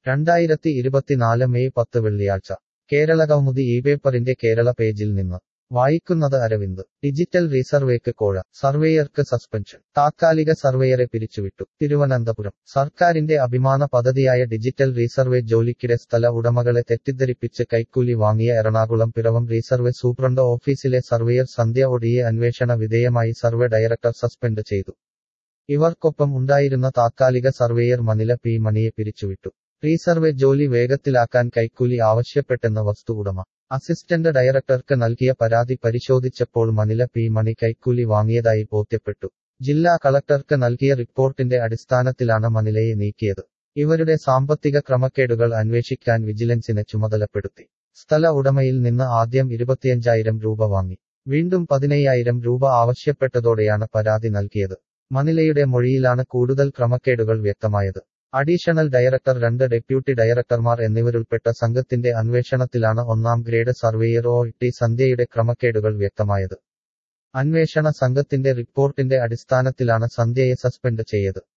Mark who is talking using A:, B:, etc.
A: രണ്ടായിരത്തി ഇരുപത്തിനാല് മെയ് പത്ത് വെള്ളിയാഴ്ച കേരള കൗമുദി ഈ പേപ്പറിന്റെ കേരള പേജിൽ നിന്ന് വായിക്കുന്നത് അരവിന്ദ് ഡിജിറ്റൽ റീസർവേക്ക് കോഴ സർവേയർക്ക് സസ്പെൻഷൻ താത്കാലിക സർവേയറെ പിരിച്ചുവിട്ടു തിരുവനന്തപുരം സർക്കാരിന്റെ അഭിമാന പദ്ധതിയായ ഡിജിറ്റൽ റീസർവേ ജോലിക്കിടെ സ്ഥല ഉടമകളെ തെറ്റിദ്ധരിപ്പിച്ച് കൈക്കൂലി വാങ്ങിയ എറണാകുളം പിറവം റീസർവേ സൂപ്രണ്ട് ഓഫീസിലെ സർവേയർ സന്ധ്യ ഒടിയെ അന്വേഷണ വിധേയമായി സർവേ ഡയറക്ടർ സസ്പെൻഡ് ചെയ്തു ഇവർക്കൊപ്പം ഉണ്ടായിരുന്ന താത്കാലിക സർവേയർ മനില പി മണിയെ പിരിച്ചുവിട്ടു റീസർവേ ജോലി വേഗത്തിലാക്കാൻ കൈക്കൂലി ആവശ്യപ്പെട്ടെന്ന വസ്തു ഉടമ അസിസ്റ്റന്റ് ഡയറക്ടർക്ക് നൽകിയ പരാതി പരിശോധിച്ചപ്പോൾ മനില പി മണി കൈക്കൂലി വാങ്ങിയതായി ബോധ്യപ്പെട്ടു ജില്ലാ കളക്ടർക്ക് നൽകിയ റിപ്പോർട്ടിന്റെ അടിസ്ഥാനത്തിലാണ് മനിലയെ നീക്കിയത് ഇവരുടെ സാമ്പത്തിക ക്രമക്കേടുകൾ അന്വേഷിക്കാൻ വിജിലൻസിനെ ചുമതലപ്പെടുത്തി സ്ഥല ഉടമയിൽ നിന്ന് ആദ്യം ഇരുപത്തിയഞ്ചായിരം രൂപ വാങ്ങി വീണ്ടും പതിനയ്യായിരം രൂപ ആവശ്യപ്പെട്ടതോടെയാണ് പരാതി നൽകിയത് മനിലയുടെ മൊഴിയിലാണ് കൂടുതൽ ക്രമക്കേടുകൾ വ്യക്തമായത് അഡീഷണൽ ഡയറക്ടർ രണ്ട് ഡെപ്യൂട്ടി ഡയറക്ടർമാർ എന്നിവരുൾപ്പെട്ട സംഘത്തിന്റെ അന്വേഷണത്തിലാണ് ഒന്നാം ഗ്രേഡ് സർവേയർ ഒ ടി സന്ധ്യയുടെ ക്രമക്കേടുകൾ വ്യക്തമായത് അന്വേഷണ സംഘത്തിന്റെ റിപ്പോർട്ടിന്റെ അടിസ്ഥാനത്തിലാണ് സന്ധ്യയെ സസ്പെൻഡ് ചെയ്തത്